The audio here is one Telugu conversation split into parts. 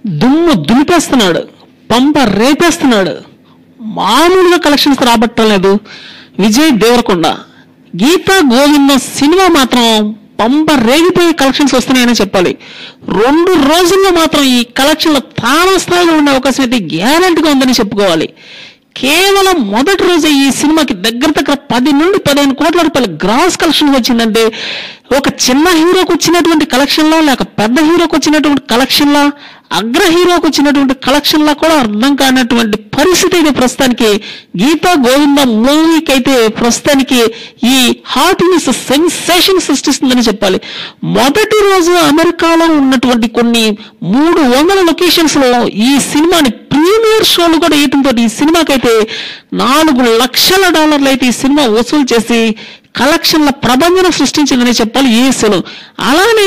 దుమ్ము దులిపేస్తున్నాడు పంప రేపేస్తున్నాడు మామూలుగా కలెక్షన్స్ రాబట్టలేదు విజయ్ దేవరకొండ గీతా గోవిందం సినిమా మాత్రం పంప రేగిపోయి కలెక్షన్స్ వస్తున్నాయని చెప్పాలి రెండు రోజుల్లో మాత్రం ఈ కలెక్షన్లో తానా స్థాయిలో ఉండే అవకాశం అయితే గ్యారంటీగా ఉందని చెప్పుకోవాలి కేవలం మొదటి రోజే ఈ సినిమాకి దగ్గర దగ్గర పది నుండి పదిహేను కోట్ల రూపాయల గ్రాస్ కలెక్షన్ వచ్చిందంటే ఒక చిన్న హీరోకి వచ్చినటువంటి కలెక్షన్లా లేక పెద్ద హీరోకి వచ్చినటువంటి కలెక్షన్లా అగ్ర హీరోకి వచ్చినటువంటి కలెక్షన్లా కూడా అర్థం కానటువంటి పరిస్థితి అయితే ప్రస్తుతానికి గీతా గోవింద మూవీకి అయితే ప్రస్తుతానికి ఈ హాట్ న్యూస్ సెన్సేషన్ సృష్టిస్తుందని చెప్పాలి మొదటి రోజు అమెరికాలో ఉన్నటువంటి కొన్ని మూడు వందల లొకేషన్స్ లో ఈ సినిమాని ప్రీమియర్ షోలు కూడా వేయటంతో ఈ సినిమాకైతే నాలుగు లక్షల డాలర్లు అయితే ఈ సినిమా వసూలు చేసి కలెక్షన్ల ప్రభంజనం సృష్టించిందని చెప్పాలి యూఎస్ఏలో అలానే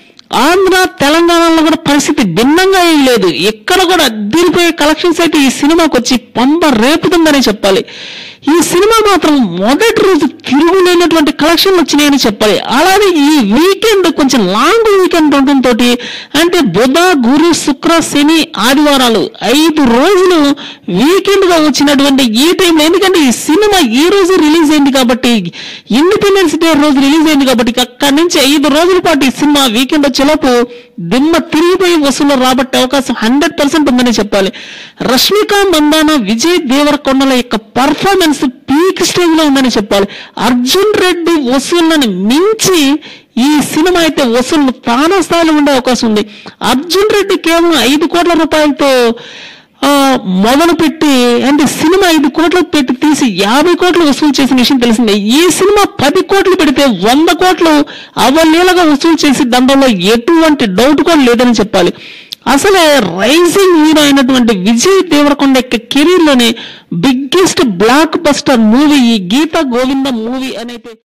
ఆంధ్ర తెలంగాణలో కూడా పరిస్థితి భిన్నంగా ఏం లేదు ఎక్కడ కూడా అద్దరిపోయే కలెక్షన్స్ అయితే ఈ సినిమాకి వచ్చి పంప రేపుతుందని చెప్పాలి ఈ సినిమా మాత్రం మొదటి రోజు తిరుగులేనటువంటి కలెక్షన్లు వచ్చినాయని చెప్పాలి అలానే ఈ వీకెండ్ కొంచెం లాంగ్ వీకెండ్ ఉండటంతో అంటే బుధ గురు శుక్ర శని ఆదివారాలు ఐదు రోజులు వీకెండ్ గా వచ్చినటువంటి ఈ టైంలో ఎందుకంటే ఈ సినిమా ఈ రోజు రిలీజ్ అయింది కాబట్టి ఇండిపెండెన్స్ డే రోజు రిలీజ్ అయింది కాబట్టి అక్కడి నుంచి ఐదు రోజుల పాటు ఈ సినిమా వీకెండ్ వచ్చేలోపు దిమ్మ తిరిగిపోయి వసూలు రాబట్టే అవకాశం హండ్రెడ్ పర్సెంట్ ఉందని చెప్పాలి రష్మిక మందాన విజయ్ దేవరకొండల యొక్క పర్ఫార్మెన్స్ పీక్ స్టేజ్ లో ఉందని చెప్పాలి అర్జున్ రెడ్డి వసూళ్లను మించి ఈ సినిమా అయితే వసూళ్లు తానా స్థాయిలో ఉండే అవకాశం ఉంది అర్జున్ రెడ్డి కేవలం ఐదు కోట్ల రూపాయలతో ఆ, మొదలు పెట్టి అంటే సినిమా ఐదు కోట్లు పెట్టి తీసి యాభై కోట్లు వసూలు చేసిన విషయం తెలిసిందే ఈ సినిమా పది కోట్లు పెడితే వంద కోట్లు అవలీలగా వసూలు చేసి దండంలో ఎటువంటి డౌట్ కూడా లేదని చెప్పాలి అసలే రైజింగ్ హీరో అయినటువంటి విజయ్ దేవరకొండ యొక్క కెరీర్ లోనే బిగ్గెస్ట్ బ్లాక్ బస్టర్ మూవీ ఈ గీత గోవింద మూవీ అని అయితే